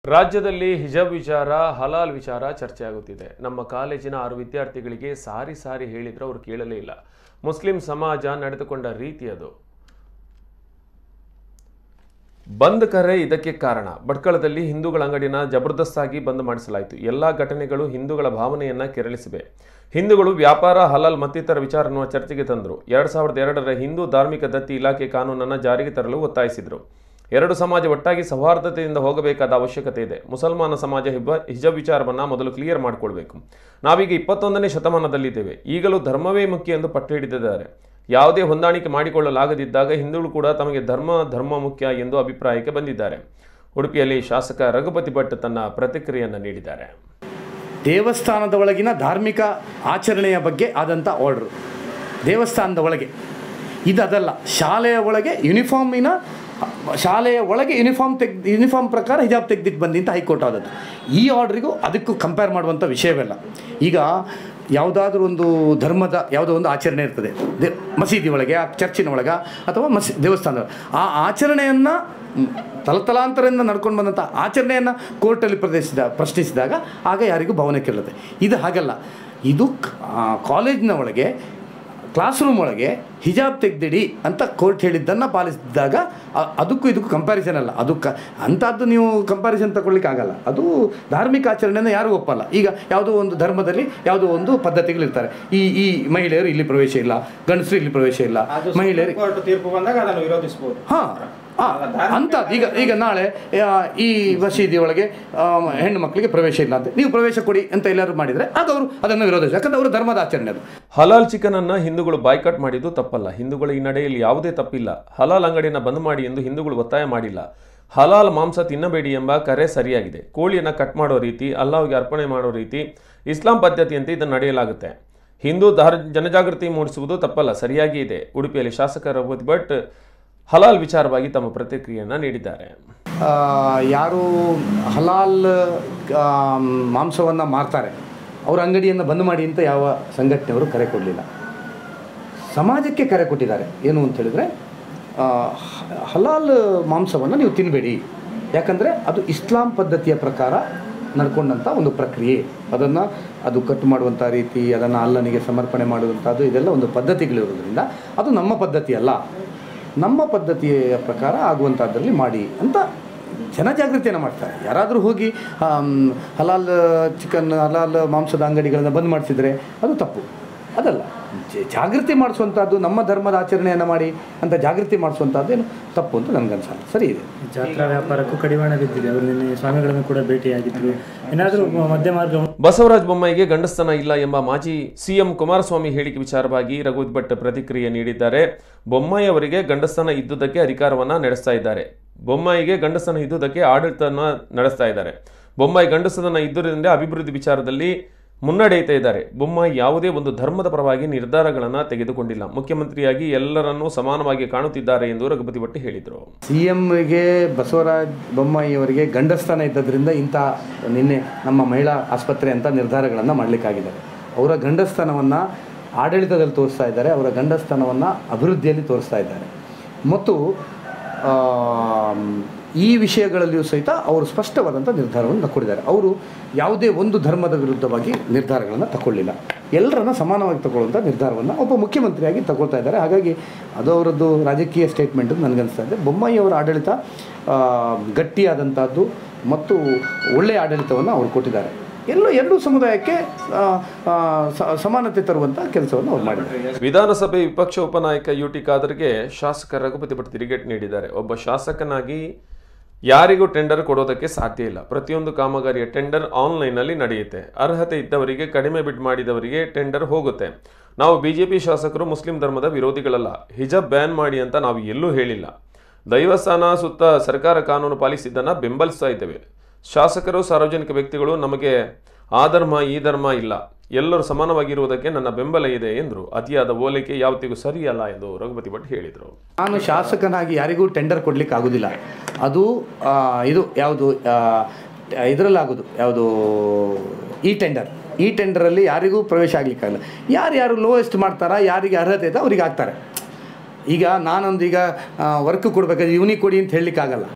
ರಾಜ್ಯದಲ್ಲಿ ಹಿಜಾಬ್ ವಿಚಾರ ಹಲಾಲ್ ವಿಚಾರ ಚರ್ಚೆ ಆಗುತ್ತಿದೆ ನಮ್ಮ ಕಾಲೇಜಿನ ಆರು ವಿದ್ಯಾರ್ಥಿಗಳಿಗೆ ಸಾರಿ ಸಾರಿ ಹೇಳಿದ್ರು ಅವರು ಕೇಳಲೇ ಇಲ್ಲ ಮುಸ್ಲಿಂ ಸಮಾಜ ನಡೆದುಕೊಂಡ ರೀತಿ ಅದು ಬಂದ್ ಕರೆ ಇದಕ್ಕೆ ಕಾರಣ ಭಟ್ಕಳದಲ್ಲಿ ಹಿಂದೂಗಳ ಅಂಗಡಿನ ಜಬರ್ದಸ್ತಾಗಿ ಬಂದ್ ಮಾಡಿಸಲಾಯಿತು ಎಲ್ಲಾ ಘಟನೆಗಳು ಹಿಂದೂಗಳ ಭಾವನೆಯನ್ನ ಕೆರಳಿಸಿವೆ ಹಿಂದೂಗಳು ವ್ಯಾಪಾರ ಹಲಾಲ್ ಮತ್ತಿತರ ವಿಚಾರವನ್ನು ಚರ್ಚೆಗೆ ತಂದರು ಎರಡ್ ಸಾವಿರದ ಎರಡರ ಹಿಂದೂ ಧಾರ್ಮಿಕ ದತ್ತಿ ಇಲಾಖೆ ಕಾನೂನನ್ನು ಜಾರಿಗೆ ತರಲು ಒತ್ತಾಯಿಸಿದರು ಎರಡು ಸಮಾಜ ಒಟ್ಟಾಗಿ ಸೌಹಾರ್ದತೆಯಿಂದ ಹೋಗಬೇಕಾದ ಅವಶ್ಯಕತೆ ಇದೆ ಮುಸಲ್ಮಾನ ಸಮಾಜ ಹಿಬ್ಬ ಹಿಜಬ್ ವಿಚಾರವನ್ನ ಮೊದಲು ಕ್ಲಿಯರ್ ಮಾಡಿಕೊಳ್ಬೇಕು ನಾವೀಗ ಇಪ್ಪತ್ತೊಂದನೇ ಶತಮಾನದಲ್ಲಿದ್ದೇವೆ ಈಗಲೂ ಧರ್ಮವೇ ಮುಖ್ಯ ಎಂದು ಪಟ್ಟು ಹಿಡಿದಿದ್ದಾರೆ ಯಾವುದೇ ಹೊಂದಾಣಿಕೆ ಮಾಡಿಕೊಳ್ಳಲಾಗದಿದ್ದಾಗ ಹಿಂದೂಗಳು ಕೂಡ ತಮಗೆ ಧರ್ಮ ಧರ್ಮ ಮುಖ್ಯ ಎಂದು ಅಭಿಪ್ರಾಯಕ್ಕೆ ಬಂದಿದ್ದಾರೆ ಉಡುಪಿಯಲ್ಲಿ ಶಾಸಕ ರಘುಪತಿ ಭಟ್ ತನ್ನ ಪ್ರತಿಕ್ರಿಯೆಯನ್ನು ನೀಡಿದ್ದಾರೆ ದೇವಸ್ಥಾನದ ಒಳಗಿನ ಧಾರ್ಮಿಕ ಆಚರಣೆಯ ಬಗ್ಗೆ ಆದಂಥ ಆರ್ಡ್ರು ದೇವಸ್ಥಾನದ ಒಳಗೆ ಇದದಲ್ಲ ಶಾಲೆಯ ಒಳಗೆ ಯೂನಿಫಾರ್ಮಿನ ಶಾಲೆಯ ಒಳಗೆ ಯೂನಿಫಾರ್ಮ್ ತೆಗ್ ಯೂನಿಫಾರ್ಮ್ ಪ್ರಕಾರ ಹಿಜಾಬ್ ತೆಗ್ದಿಟ್ಟು ಬಂದಿ ಅಂತ ಹೈಕೋರ್ಟ್ ಆದದ್ದು ಈ ಆರ್ಡ್ರಿಗೂ ಅದಕ್ಕೂ ಕಂಪೇರ್ ಮಾಡುವಂಥ ವಿಷಯವಲ್ಲ ಈಗ ಯಾವುದಾದ್ರೂ ಒಂದು ಧರ್ಮದ ಯಾವುದೋ ಒಂದು ಆಚರಣೆ ಇರ್ತದೆ ದೇ ಮಸೀದಿ ಒಳಗೆ ಆ ಚರ್ಚಿನ ಒಳಗೆ ಅಥವಾ ಮಸಿ ದೇವಸ್ಥಾನದ ಆ ಆಚರಣೆಯನ್ನು ತಲತಲಾಂತರದಿಂದ ನಡ್ಕೊಂಡು ಬಂದಂಥ ಆಚರಣೆಯನ್ನು ಕೋರ್ಟಲ್ಲಿ ಪ್ರದೇಶಿಸಿದ ಪ್ರಶ್ನಿಸಿದಾಗ ಆಗ ಯಾರಿಗೂ ಭಾವನೆ ಕೇಳುತ್ತೆ ಇದು ಹಾಗಲ್ಲ ಇದು ಕಾಲೇಜಿನ ಒಳಗೆ ಕ್ಲಾಸ್ ರೂಮ್ ಒಳಗೆ ಹಿಜಾಬ್ ತೆಗ್ದಿಡಿ ಅಂತ ಕೋರ್ಟ್ ಹೇಳಿದ್ದನ್ನು ಪಾಲಿಸಿದಾಗ ಅ- ಅದಕ್ಕೂ ಇದಕ್ಕೂ ಕಂಪ್ಯಾರಿಸನ್ ಅಲ್ಲ ಅದು ಕ ಅಂಥದ್ದು ನೀವು ಕಂಪ್ಯಾರಿಸನ್ ತಗೊಳ್ಲಿಕ್ಕೆ ಆಗಲ್ಲ ಅದು ಧಾರ್ಮಿಕ ಆಚರಣೆಯನ್ನು ಯಾರೂ ಒಪ್ಪಲ್ಲ ಈಗ ಯಾವುದೋ ಒಂದು ಧರ್ಮದಲ್ಲಿ ಯಾವುದೋ ಒಂದು ಪದ್ಧತಿಗಳಿರ್ತಾರೆ ಈ ಈ ಮಹಿಳೆಯರು ಇಲ್ಲಿ ಪ್ರವೇಶ ಇಲ್ಲ ಗಂಡಸರು ಇಲ್ಲಿ ಪ್ರವೇಶ ಇಲ್ಲ ಮಹಿಳೆಯರು ಕೋರ್ಟ್ ತೀರ್ಪು ಬಂದಾಗ ಅದನ್ನು ವಿರೋಧಿಸಬಹುದು ಹಾಂ ಅಂತ ಈಗ ಈಗ ನಾಳೆ ಆ, ಈ ಮಸೀದಿ ಒಳಗೆ ಆ, ಹೆಣ್ಣು ಮಕ್ಕಳಿಗೆ ಪ್ರವೇಶ ಇಲ್ಲ ಅಂತ ನೀವು ಪ್ರವೇಶ ಕೊಡಿ ಅಂತ ಎಲ್ಲರೂ ಮಾಡಿದರೆ ಆಗ ಅವರು ಅದನ್ನು ವಿರೋಧಿಸ ಯಾಕಂದ್ರೆ ಅವರು ಧರ್ಮದ ಆಚರಣೆ ಅದು ಹಲಾಲ್ ಚಿಕನ್ ಅನ್ನ ಹಿಂದೂಗಳು ಬಾಯ್ಕಾಟ್ ಮಾಡಿದ್ದು ತಪ್ಪಲ್ಲ ಹಿಂದೂಗಳ ಈ ನಡೆಯಲ್ಲಿ ಯಾವುದೇ ತಪ್ಪಿಲ್ಲ ಹಲಾಲ್ ಅಂಗಡಿಯನ್ನು ಬಂದ್ ಮಾಡಿ ಎಂದು ಹಿಂದೂಗಳು ಒತ್ತಾಯ ಮಾಡಿಲ್ಲ ಹಲಾಲ್ ಮಾಂಸ ತಿನ್ನಬೇಡಿ ಎಂಬ ಕರೆ ಸರಿಯಾಗಿದೆ ಕೋಳಿಯನ್ನು ಕಟ್ ಮಾಡೋ ರೀತಿ ಅಲ್ಲಾವ್ಗೆ ಅರ್ಪಣೆ ಮಾಡೋ ರೀತಿ ಇಸ್ಲಾಂ ಪದ್ಧತಿಯಂತೆ ಇದನ್ನು ನಡೆಯಲಾಗುತ್ತೆ ಹಿಂದೂ ಧಾರ್ ಜನಜಾಗೃತಿ ಮೂಡಿಸುವುದು ತಪ್ಪಲ್ಲ ಸರಿಯಾಗಿ ಇದೆ ಉಡುಪಿಯಲ್ಲಿ ಶಾಸಕ ರಘುಪತಿ ಭಟ್ ಹಲಾಲ್ ವಿಚಾರವಾಗಿ ತಮ್ಮ ಪ್ರತಿಕ್ರಿಯೆಯನ್ನು ನೀಡಿದ್ದಾರೆ ಆ, ಯಾರು ಹಲಾಲ್ ಮಾಂಸವನ್ನು ಮಾರ್ತಾರೆ ಅವರ ಅಂಗಡಿಯನ್ನು ಬಂದ್ ಮಾಡಿ ಅಂತ ಯಾವ ಸಂಘಟನೆಯವರು ಕರೆ ಕೊಡಲಿಲ್ಲ ಸಮಾಜಕ್ಕೆ ಕರೆ ಕೊಟ್ಟಿದ್ದಾರೆ ಏನು ಅಂತ ಹೇಳಿದರೆ ಹಲಾಲ್ ಮಾಂಸವನ್ನು ನೀವು ತಿನ್ನಬೇಡಿ ಯಾಕಂದರೆ ಅದು ಇಸ್ಲಾಂ ಪದ್ಧತಿಯ ಪ್ರಕಾರ ನಡ್ಕೊಂಡಂಥ ಒಂದು ಪ್ರಕ್ರಿಯೆ ಅದನ್ನು ಅದು ಕಟ್ ಮಾಡುವಂಥ ರೀತಿ ಅದನ್ನು ಅಲ್ಲನಿಗೆ ಸಮರ್ಪಣೆ ಮಾಡುವಂಥದ್ದು ಇದೆಲ್ಲ ಒಂದು ಪದ್ಧತಿಗಳಿರೋದ್ರಿಂದ ಅದು ನಮ್ಮ ಪದ್ಧತಿ ಅಲ್ಲ ನಮ್ಮ ಪದ್ಧತಿಯ ಪ್ರಕಾರ ಆಗುವಂಥದ್ರಲ್ಲಿ ಮಾಡಿ ಅಂತ ಜನಜಾಗೃತಿಯನ್ನು ಮಾಡ್ತಾರೆ ಯಾರಾದರೂ ಹೋಗಿ ಆಮ್, ಹಲಾಲ್ ಚಿಕನ್ ಹಲಾಲ್ ಮಾಂಸದ ಅಂಗಡಿಗಳನ್ನು ಬಂದ್ ಮಾಡಿಸಿದ್ರೆ ಅದು ತಪ್ಪು ಅದಲ್ಲ ಜ- ಜಾಗೃತಿ ಮಾಡಿಸುವಂಥದ್ದು ನಮ್ಮ ಧರ್ಮದ ಆಚರಣೆಯನ್ನು ಮಾಡಿ ಅಂತ ಜಾಗೃತಿ ಮಾಡಿಸುವಂಥದ್ದು ಏನು ತಪ್ಪು ಅಂತ ನನಗನ್ಸಲ್ಲ ಸರಿ ಇದೆ ಜಾತ್ರಾ ವ್ಯಾಪಾರಕ್ಕೂ ಕಡಿವಾಣ ಬಿದ್ದಿದೆ ಅವರು ನಿನ್ನೆ ಸ್ವಾಮಿಗಳನ್ನು ಕೂಡ ಭೇಟಿಯಾಗಿದ್ರು ಏನಾದರೂ ಮಧ್ಯ ಮಾರ್ಗ ಬಸವರಾಜ ಬೊಮ್ಮಾಯಿಗೆ ಗಂಡಸ್ತನ ಇಲ್ಲ ಎಂಬ ಮಾಜಿ ಸಿಎಂ ಕುಮಾರಸ್ವಾಮಿ ಹೇಳಿಕೆ ವಿಚಾರವಾಗಿ ರಘುವತ್ ಭಟ್ ಪ್ರತಿಕ್ರಿಯೆ ನೀಡಿದ್ದಾರೆ ಬೊಮ್ಮಾಯಿ ಅವರಿಗೆ ಗಂಡಸ್ತನ ಇದ್ದುದಕ್ಕೆ ಅಧಿಕಾರವನ್ನ ನಡೆಸ್ತಾ ಇದ್ದಾರೆ ಬೊಮ್ಮಾಯಿಗೆ ಗಂಡಸ್ತನ ಇದ್ದುದಕ್ಕೆ ಆಡಳಿತವನ್ನ ನಡೆಸ್ತಾ ಇದ್ದಾರೆ ಬೊಮ್ಮಾಯಿ ಗಂಡಸ್ತನ ಇದ್ದುದರಿಂದ ಅಭಿವೃದ್ಧಿ ವಿಚಾರದಲ್ಲಿ ಮುನ್ನಡೆಯುತ್ತಾ ಇದ್ದಾರೆ ಬೊಮ್ಮಾಯಿ ಯಾವುದೇ ಒಂದು ಧರ್ಮದ ಪರವಾಗಿ ನಿರ್ಧಾರಗಳನ್ನು ತೆಗೆದುಕೊಂಡಿಲ್ಲ ಮುಖ್ಯಮಂತ್ರಿಯಾಗಿ ಎಲ್ಲರನ್ನೂ ಸಮಾನವಾಗಿ ಕಾಣುತ್ತಿದ್ದಾರೆ ಎಂದು ರಘುಪತಿ ಭಟ್ ಹೇಳಿದರು ಸಿ ಎಮ್ಗೆ ಬಸವರಾಜ ಬೊಮ್ಮಾಯಿಯವರಿಗೆ ಗಂಡಸ್ಥಾನ ಇದ್ದದ್ರಿಂದ ಇಂಥ ನಿನ್ನೆ ನಮ್ಮ ಮಹಿಳಾ ಆಸ್ಪತ್ರೆ ಅಂತ ನಿರ್ಧಾರಗಳನ್ನು ಮಾಡಲಿಕ್ಕಾಗಿದ್ದಾರೆ ಅವರ ಗಂಡಸ್ಥಾನವನ್ನು ಆಡಳಿತದಲ್ಲಿ ತೋರಿಸ್ತಾ ಇದ್ದಾರೆ ಅವರ ಗಂಡಸ್ಥಾನವನ್ನು ಅಭಿವೃದ್ಧಿಯಲ್ಲಿ ತೋರಿಸ್ತಾ ಇದ್ದಾರೆ ಮತ್ತು ಆಮ್, ಈ ವಿಷಯಗಳಲ್ಲಿಯೂ ಸಹಿತ ಅವರು ಸ್ಪಷ್ಟವಾದಂಥ ನಿರ್ಧಾರವನ್ನು ತಗೊಂಡಿದ್ದಾರೆ ಅವರು ಯಾವುದೇ ಒಂದು ಧರ್ಮದ ವಿರುದ್ಧವಾಗಿ ನಿರ್ಧಾರಗಳನ್ನು ತಗೊಳ್ಳಿಲ್ಲ ಎಲ್ಲರನ್ನ ಸಮಾನವಾಗಿ ತಗೊಳ್ಳುವಂಥ ನಿರ್ಧಾರವನ್ನು ಒಬ್ಬ ಮುಖ್ಯಮಂತ್ರಿಯಾಗಿ ತಗೊಳ್ತಾ ಇದ್ದಾರೆ ಹಾಗಾಗಿ ಅದು ಅವರದ್ದು ರಾಜಕೀಯ ಸ್ಟೇಟ್ಮೆಂಟ್ ಅಂತ ನನಗನ್ನಿಸ್ತಾ ಇದೆ ಬೊಮ್ಮಾಯಿ ಅವರ ಆಡಳಿತ ಆ, ಗಟ್ಟಿಯಾದಂಥದ್ದು ಮತ್ತು ಒಳ್ಳೆಯ ಆಡಳಿತವನ್ನು ಅವರು ಕೊಟ್ಟಿದ್ದಾರೆ ಎಲ್ಲೋ ಎರಡೂ ಸಮುದಾಯಕ್ಕೆ ಆ, ಆ, ಸ- ಸಮಾನತೆ ತರುವಂಥ ಕೆಲಸವನ್ನು ಅವ್ರು ಮಾಡಿದ್ದಾರೆ ವಿಧಾನಸಭೆ ವಿಪಕ್ಷ ಉಪನಾಯಕ ಯು ಟಿ ಖಾದರ್ಗೆ ಶಾಸಕ ರಘುಪತಿ ಭಟ್ ತಿರುಗೇಟ್ ನೀಡಿದ್ದಾರೆ ಒಬ್ಬ ಶಾಸಕನಾಗಿ ಯಾರಿಗೂ ಟೆಂಡರ್ ಕೊಡೋದಕ್ಕೆ ಸಾಧ್ಯ ಇಲ್ಲ ಪ್ರತಿಯೊಂದು ಕಾಮಗಾರಿಯ ಟೆಂಡರ್ ಆನ್ಲೈನ್ನಲ್ಲಿ ನಡೆಯುತ್ತೆ ಅರ್ಹತೆ ಇದ್ದವರಿಗೆ ಕಡಿಮೆ ಬಿಡ್ ಮಾಡಿದವರಿಗೆ ಟೆಂಡರ್ ಹೋಗುತ್ತೆ ನಾವು ಬಿಜೆಪಿ ಶಾಸಕರು ಮುಸ್ಲಿಂ ಧರ್ಮದ ವಿರೋಧಿಗಳಲ್ಲ ಹಿಜಬ್ ಬ್ಯಾನ್ ಮಾಡಿ ಅಂತ ನಾವು ಎಲ್ಲೂ ಹೇಳಿಲ್ಲ ದೈವಸ್ಥಾನ ಸುತ್ತ ಸರ್ಕಾರ ಕಾನೂನು ಪಾಲಿಸಿದ್ದನ್ನು ಬೆಂಬಲಿಸ್ತಾ ಇದ್ದೇವೆ ಶಾಸಕರು ಸಾರ್ವಜನಿಕ ವ್ಯಕ್ತಿಗಳು ನಮಗೆ ಆ ಧರ್ಮ ಈ ಧರ್ಮ ಇಲ್ಲ ಎಲ್ಲರೂ ಸಮಾನವಾಗಿರುವುದಕ್ಕೆ ನನ್ನ ಬೆಂಬಲ ಇದೆ ಎಂದರು ಅತಿಯಾದ ಹೋಲಿಕೆ ಯಾವತ್ತಿಗೂ ಸರಿಯಲ್ಲ ಎಂದು ರಘುಪತಿ ಭಟ್ ಹೇಳಿದರು ನಾನು ಶಾಸಕನಾಗಿ ಯಾರಿಗೂ ಟೆಂಡರ್ ಕೊಡ್ಲಿಕ್ಕೆ ಆಗೋದಿಲ್ಲ ಅದು ಆ, ಇದು ಯಾವುದು ಇದರಲ್ಲಾಗೋದು ಯಾವುದು ಈ ಟೆಂಡರ್ ಈ ಟೆಂಡರಲ್ಲಿ ಯಾರಿಗೂ ಪ್ರವೇಶ ಆಗಲಿಕ್ಕಾಗಲ್ಲ ಯಾರ್ಯಾರು ಲೋಯೆಸ್ಟ್ ಮಾಡ್ತಾರಾ ಯಾರಿಗೆ ಅರ್ಹತೆ ಇದೆ ಅವ್ರಿಗೆ ಆಗ್ತಾರೆ ಈಗ ನಾನೊಂದು ಈಗ ವರ್ಕ್ ಕೊಡಬೇಕಾದ್ರೆ ಇವನಿಗೆ ಕೊಡಿ ಅಂತ ಹೇಳಲಿಕ್ಕಾಗಲ್ಲ